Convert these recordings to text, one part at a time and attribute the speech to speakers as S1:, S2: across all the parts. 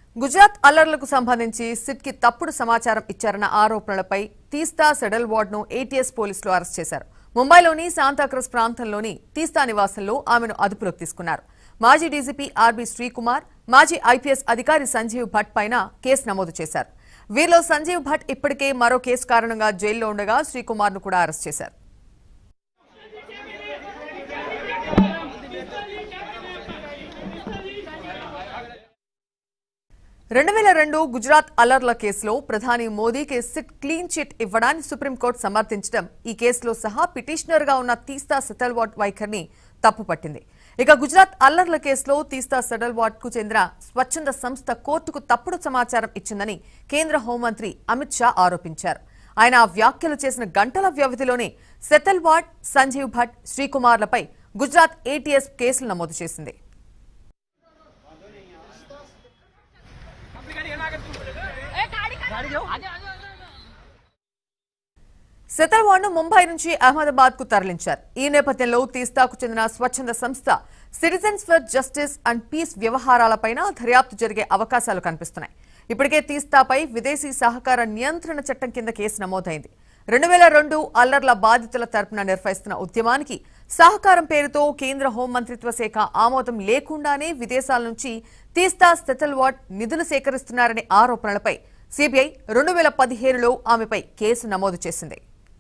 S1: గుజరాత్ అల్లర్లకు సంబంధించి సిట్ కి తప్పుడు సమాచారం ఇచ్చారన్న ఆరోపణలపై తీస్తా సెడల్ వార్డ్ ను ఏటీఎస్ పోలీసులు అరెస్ట్ చేశారు ముంబైలోని శాంతాక్రస్ ప్రాంతంలోని తీస్తా నివాసంలో ఆమెను అదుపులోకి తీసుకున్నారు మాజీ డీజీపీ ఆర్బీ శ్రీకుమార్ మాజీ ఐపీఎస్ అధికారి సంజీవ్ భట్ పైన కేసు నమోదు చేశారు వీరిలో సంజీవ్ భట్ ఇప్పటికే మరో కేసు కారణంగా జైల్లో ఉండగా శ్రీకుమార్ ను కూడా అరెస్ట్ చేశారు రెండు వేల రెండు గుజరాత్ అలర్ల కేసులో ప్రధాని మోదీకి సిట్ క్లీన్ చిట్ ఇవ్వడాన్ని సుప్రీంకోర్టు సమర్థించడం ఈ కేసులో సహా పిటిషనర్ గా ఉన్న తీస్తా సెటల్వాట్ వైఖరిని తప్పుపట్టింది ఇక గుజరాత్ అల్లర్ల కేసులో తీస్తా సెటల్వాట్ కు చెందిన స్వచ్ఛంద సంస్థ కోర్టుకు తప్పుడు సమాచారం ఇచ్చిందని కేంద్ర హోంమంత్రి అమిత్ షా ఆరోపించారు ఆయన ఆ వ్యాఖ్యలు చేసిన గంటల వ్యవధిలోనే సెతల్వాట్ సంజీవ్ భట్ శ్రీకుమార్లపై గుజరాత్ ఏటీఎస్ కేసులు నమోదు చేసింది సెతల్వాడ్ ను ముంబై నుంచి అహ్మదాబాద్ కు తరలించారు ఈ నేపథ్యంలో తీస్తాకు చెందిన స్వచ్ఛంద సంస్థ citizens for justice and peace వ్యవహారాలపైన దర్యాప్తు జరిగే అవకాశాలు కనిపిస్తున్నాయి ఇప్పటికే తీస్తాపై విదేశీ సహకార నియంత్రణ చట్టం కింద కేసు నమోదైంది రెండు వేల రెండు అల్లర్ల బాధితుల తరపున నిర్వహిస్తున్న ఉద్యమానికి సహకారం పేరుతో కేంద్ర హోంమంత్రిత్వ శాఖ ఆమోదం లేకుండానే విదేశాల నుంచి తీస్తా సెతల్వాడ్ నిధులు సేకరిస్తున్నారనే ఆరోపణలపై సిబిఐ రెండు వేల పదిహేనులో ఆమెపై కేసు నమోదు చేసింది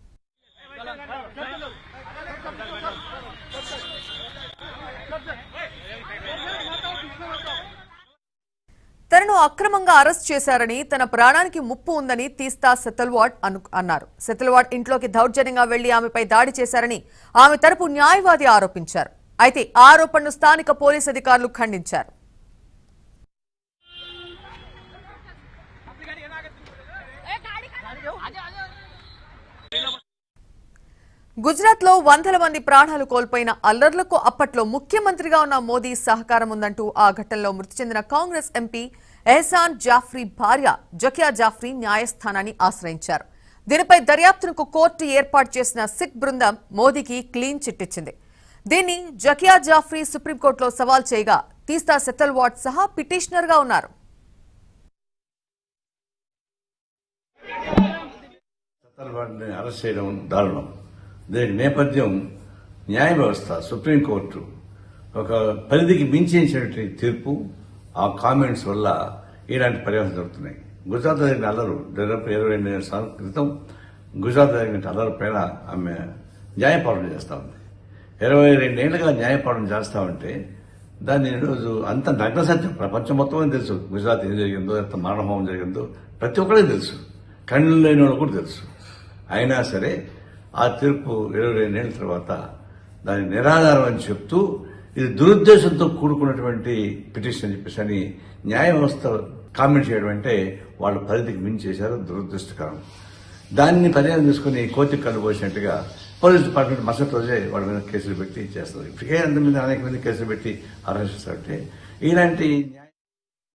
S1: తనను అక్రమంగా అరెస్ట్ చేశారని తన ప్రాణానికి ముప్పు ఉందని తీస్తా సెతల్వాడ్ అను అన్నారు సెతల్వాడ్ ఇంట్లోకి దౌర్జన్యంగా వెళ్లి ఆమెపై దాడి చేశారని ఆమె తరపు న్యాయవాది ఆరోపించారు అయితే ఆ ఆరోపణను స్థానిక పోలీస్ అధికారులు ఖండించారు గుజరాత్ లో వందల మంది ప్రాణాలు కోల్పోయిన అల్లర్లకు అప్పట్లో ముఖ్యమంత్రిగా ఉన్న మోదీ సహకారం ఉందంటూ ఆ ఘటనలో మృతి చెందిన కాంగ్రెస్ ఎంపీ ఎహసాన్ జాఫ్రీ భార్య జకియా జాఫ్రీ న్యాయస్థానాన్ని ఆశ్రయించారు దీనిపై దర్యాప్తునకు కోర్టు ఏర్పాటు చేసిన సిట్ బృందం మోదీకి క్లీన్ చిట్ ఇచ్చింది దీన్ని జకియా జాఫ్రీ సుప్రీంకోర్టులో సవాల్ చేయగా తీస్తా సెతల్వాడ్ సహా పిటిషనర్ గా ఉన్నారు
S2: వాడిని అరెస్ట్ చేయడం దారుణం దీనికి నేపథ్యం న్యాయ వ్యవస్థ సుప్రీంకోర్టు ఒక పరిధికి మించేసినటువంటి తీర్పు ఆ కామెంట్స్ వల్ల ఇలాంటి పర్యావరణ జరుగుతున్నాయి గుజరాత్ జరిగిన అల్లరు దాదాపు ఇరవై రెండు సంవత్సరాల క్రితం గుజరాత్ జరిగిన అల్లరు పైన ఆమె న్యాయపాలన చేస్తా ఉంది ఇరవై రెండేళ్లుగా న్యాయపాలన చేస్తా ఉంటే దాన్ని ఈరోజు అంత నగ్న సత్యం ప్రపంచం మొత్తం తెలుసు గుజరాత్ ఏం జరిగిందో ఎంత మారణహోమం జరిగిందో ప్రతి ఒక్కరికి తెలుసు కళ్ళు లేని వాళ్ళకు కూడా తెలుసు అయినా సరే ఆ తీర్పు ఇరవై రెండేళ్ల తర్వాత దాని నిరాధారం అని చెప్తూ ఇది దురుద్దేశంతో కూడుకున్నటువంటి పిటిషన్ అని చెప్పేసి అని న్యాయ వ్యవస్థ కామెంట్ చేయడం అంటే వాళ్ళ పరిధికి మించి చేశారు దురదృష్టకరం దాన్ని పరిహారం తీసుకుని కోర్టుకి కళ్ళు పోసినట్టుగా పోలీస్ డిపార్ట్మెంట్ మరుసటి రోజే వాళ్ళ మీద కేసులు పెట్టి చేస్తారు ఇప్పటికే అంతమంది అనేక మంది కేసులు పెట్టి అరెస్ట్ చేస్తారంటే ఇలాంటి